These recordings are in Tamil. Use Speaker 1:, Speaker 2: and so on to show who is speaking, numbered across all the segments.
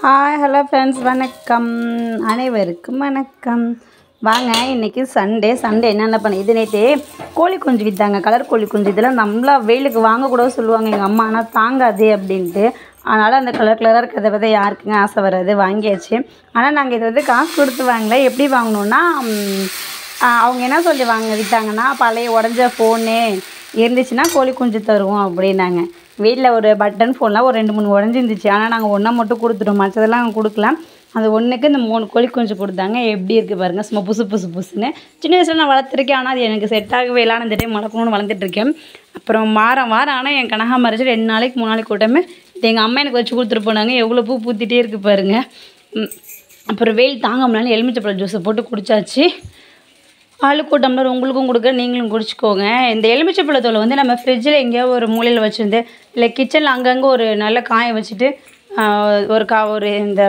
Speaker 1: ஹாய் ஹலோ ஃப்ரெண்ட்ஸ் வணக்கம் அனைவருக்கும் வணக்கம் வாங்க இன்றைக்கி சண்டே சண்டே என்னென்ன பண்ண இது நேற்று கோழி குஞ்சு விற்றாங்க கலர் கோழி குஞ்சு இதெல்லாம் நம்மளா வெயிலுக்கு வாங்கக்கூட சொல்லுவாங்க எங்கள் அம்மா ஆனால் தாங்காது அப்படின்ட்டு அதனால் அந்த கலர் கலராக இருக்கிறத பற்றி யாருக்குங்க ஆசை வராது வாங்கியாச்சு ஆனால் நாங்கள் இதை வந்து காசு கொடுத்து வாங்கல எப்படி வாங்கினோன்னா ம், ஆ, அவங்க என்ன சொல்லி வாங்க விற்றாங்கன்னா பழைய உடஞ்ச ஃபோனு இருந்துச்சுன்னா கோழி குஞ்சு தருவோம் அப்படின்னாங்க வீட்டில் ஒரு பட்டன் ஃபோன்லாம் ஒரு ரெண்டு மூணு உடஞ்சிருந்துச்சு ஆனால் நாங்கள் ஒன்றை மட்டும் கொடுத்துட்டோம் மற்றதெல்லாம் நாங்கள் கொடுக்கல அது ஒன்றுக்கு இந்த மூணு கோழி குஞ்சு கொடுத்தாங்க எப்படி இருக்குது பாருங்கள் சும்மா புசு புசு புசுன்னு சின்ன வயசில் நான் வளர்த்துருக்கேன் ஆனால் அது எனக்கு செட் ஆகவே இல்லை ஆனால் இந்த டைம் வளர்க்கணும்னு வளர்த்துட்ருக்கேன் அப்புறம் வாரம் வாரம் ஆனால் என் கனகா மறைச்சி ரெண்டு நாளைக்கு மூணு நாளைக்கு கூட்டமே இது எங்கள் அம்மா எனக்கு வச்சு கொடுத்துட்டு போனாங்க எவ்வளோ பூ பூத்திட்டே இருக்குது பாருங்கள் ம். அப்புறம் வெயில் தாங்க முடியல எலுமிச்சப்பழம் ஜூஸை போட்டு குடிச்சாச்சு ஆளுக்கு ஒரு டம்ளர் உங்களுக்கும் கொடுக்க நீங்களும் குடிச்சிக்கோங்க இந்த எலுமிச்சப்பழத்தோலை வந்து நம்ம ஃப்ரிட்ஜில் எங்கேயோ ஒரு மூலையில் வச்சுருந்து இல்லை கிச்சனில் அங்கங்கே ஒரு நல்ல காய வச்சுட்டு ஆஹ், ஒரு கா ஒரு இந்த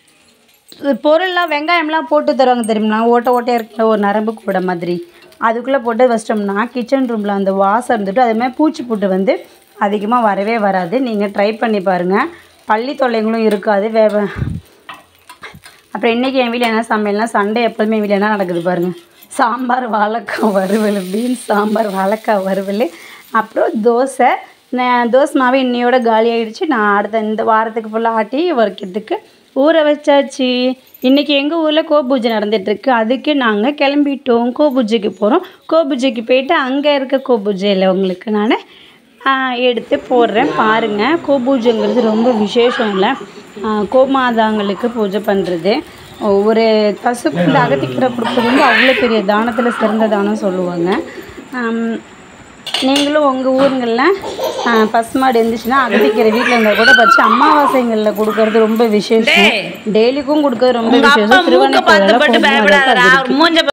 Speaker 1: பொருள்லாம் வெங்காயம்லாம் போட்டு தருவாங்க தெரியுமா ஓட்டை ஓட்டையாக இருக்கிற ஒரு நரம்பு கூட மாதிரி அதுக்குள்ளே போட்டு வச்சிட்டோம்னா கிச்சன் ரூமில் அந்த வாசம் இருந்துட்டு அதே மாதிரி பூச்சி புட்டு வந்து அதிகமாக வரவே வராது நீங்கள் ட்ரை பண்ணி பாருங்கள் பள்ளி தொல்லைகளும் இருக்காது வே வே- அப்புறம் இன்றைக்கி என் வீட்டில் என்ன சமையல்னா சண்டே எப்போதுமே என் வீட்டில் என்ன நடக்குது பாருங்கள் சாம்பார் வாழைக்காய் வறுவல் பீன்ஸ் சாம்பார் வாழைக்காய் வறுவல் அப்புறம் தோசை நான் தோசை மாவு இன்னையோட காலி ஆகிடுச்சு நான் அடுத்த இந்த வாரத்துக்கு ஃபுல்லாக ஆட்டி வறுக்கிறதுக்கு ஊற வச்சாச்சு இன்றைக்கி எங்கள் ஊரில் கோபூஜை நடந்துகிட்ருக்கு அதுக்கு நாங்கள் கிளம்பிட்டோம் கோபூஜைக்கு போகிறோம் கோபூஜைக்கு போயிட்டு அங்கே இருக்க கோபூஜையில் உங்களுக்கு நான் எடுத்து போடுறேன் பாருங்கள் கோபூஜைங்கிறது ரொம்ப விசேஷம் இல்லை கோமாதாங்களுக்கு பூஜை பண்ணுறது ஒரு பசுக்கு இந்த அகத்திக்கீரை கொடுக்குறது வந்து அவ்வளோ பெரிய தானத்தில் சிறந்த தானம் சொல்லுவாங்க ஆம், நீங்களும் உங்கள் ஊருங்களில் பசுமாடு இருந்துச்சுன்னா அகத்திக்கீரை வீட்டில் இருந்தால் கூட பறிச்சு அமாவாசைங்களில் கொடுக்கறது ரொம்ப விசேஷம் டெய்லிக்கும் கொடுக்கறது ரொம்ப விசேஷம் திருவண்ணாமலை
Speaker 2: மூஞ்ச